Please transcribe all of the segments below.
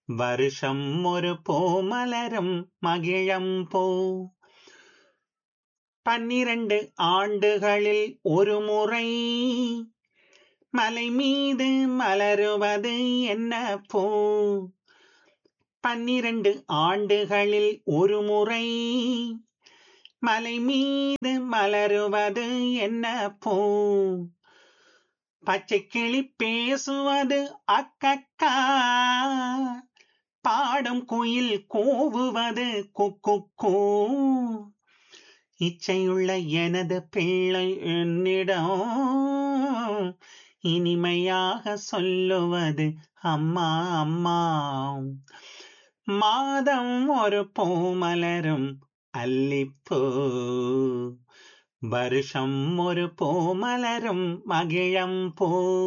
வருஷம் ஒரு பூமலரும் மகிழம் பூ பன்னிரண்டு ஆண்டுகளில் ஒரு முறை மலை மீது மலருவது என்ன பூ பன்னிரண்டு ஆண்டுகளில் ஒரு முறை மலை மீது மலருவது என்ன பூ பச்சை கிளி பேசுவது அக்கக்கா பாடும் குயில் கூவுவது குக்கு இச்சையுள்ள எனது பிள்ளை என்னிடம் இனிமையாக சொல்லுவது அம்மா அம்மா மாதம் ஒரு பூமலரும் அல்லிப்பூ வருஷம் ஒரு பூமலரும் மகிழம் பூ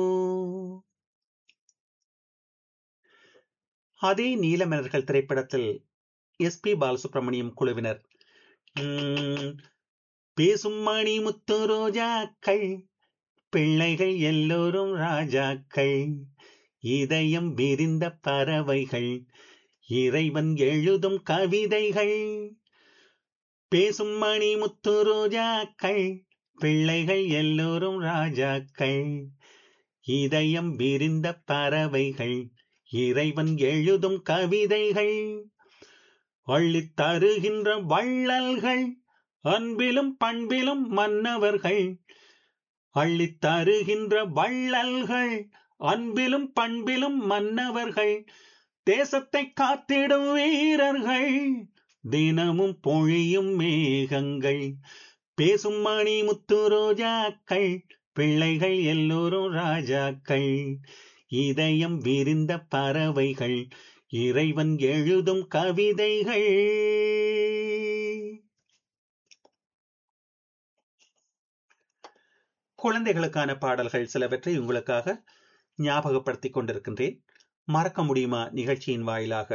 அதே நீலமலர்கள் திரைப்படத்தில் எஸ் பி பாலசுப்ரமணியம் குழுவினர் பேசும் மணி முத்து ரோஜாக்கள் பிள்ளைகள் எல்லோரும் ராஜாக்கள் இதயம் விரிந்த பறவைகள் இறைவன் எழுதும் கவிதைகள் பேசும் மணி முத்து ரோஜாக்கள் பிள்ளைகள் எல்லோரும் ராஜாக்கள் இதயம் விரிந்த பறவைகள் இறைவன் எழுதும் கவிதைகள் அள்ளித் தருகின்ற வள்ளல்கள் அன்பிலும் பண்பிலும் மன்னவர்கள் அள்ளித் தருகின்ற வள்ளல்கள் அன்பிலும் பண்பிலும் மன்னவர்கள் தேசத்தை காத்திடும் வீரர்கள் தினமும் பொழியும் மேகங்கள் பேசும் மணி முத்து ரோஜாக்கள் பிள்ளைகள் எல்லோரும் ராஜாக்கள் இதயம் விரிந்த பறவைகள் இறைவன் எழுதும் கவிதைகள் குழந்தைகளுக்கான பாடல்கள் சிலவற்றை உங்களுக்காக ஞாபகப்படுத்திக் கொண்டிருக்கின்றேன் மறக்க முடியுமா நிகழ்ச்சியின் வாயிலாக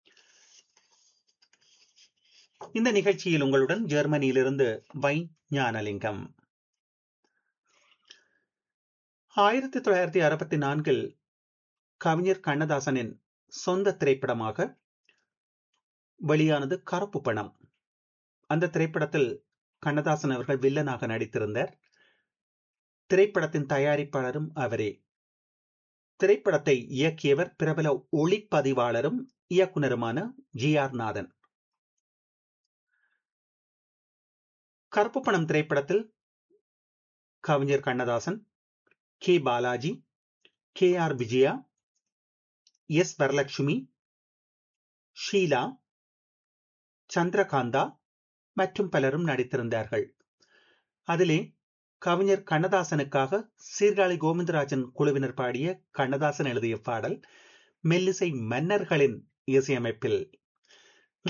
இந்த நிகழ்ச்சியில் உங்களுடன் ஜெர்மனியிலிருந்து வை ஞானலிங்கம் ஆயிரத்தி தொள்ளாயிரத்தி அறுபத்தி நான்கில் கவிஞர் கண்ணதாசனின் சொந்த திரைப்படமாக வெளியானது கருப்பு பணம் அந்த திரைப்படத்தில் கண்ணதாசன் அவர்கள் வில்லனாக நடித்திருந்தார் திரைப்படத்தின் தயாரிப்பாளரும் அவரே திரைப்படத்தை இயக்கியவர் பிரபல ஒளிப்பதிவாளரும் இயக்குனருமான ஜி ஆர் நாதன் கருப்பு பணம் திரைப்படத்தில் கவிஞர் Kannadasan K Balaji K R Vijaya S Varalakshmi Sheela Chandrakantha மற்றும் பலரும் நடித்திருந்தார்கள் அதிலே கவிஞர் கண்ணதாசனுக்காக சீர்காழி கோவிந்தராஜன் குழுவினர் பாடிய கண்ணதாசன் எழுதிய பாடல் மெல்லிசை மன்னர்களின் இசையமைப்பில்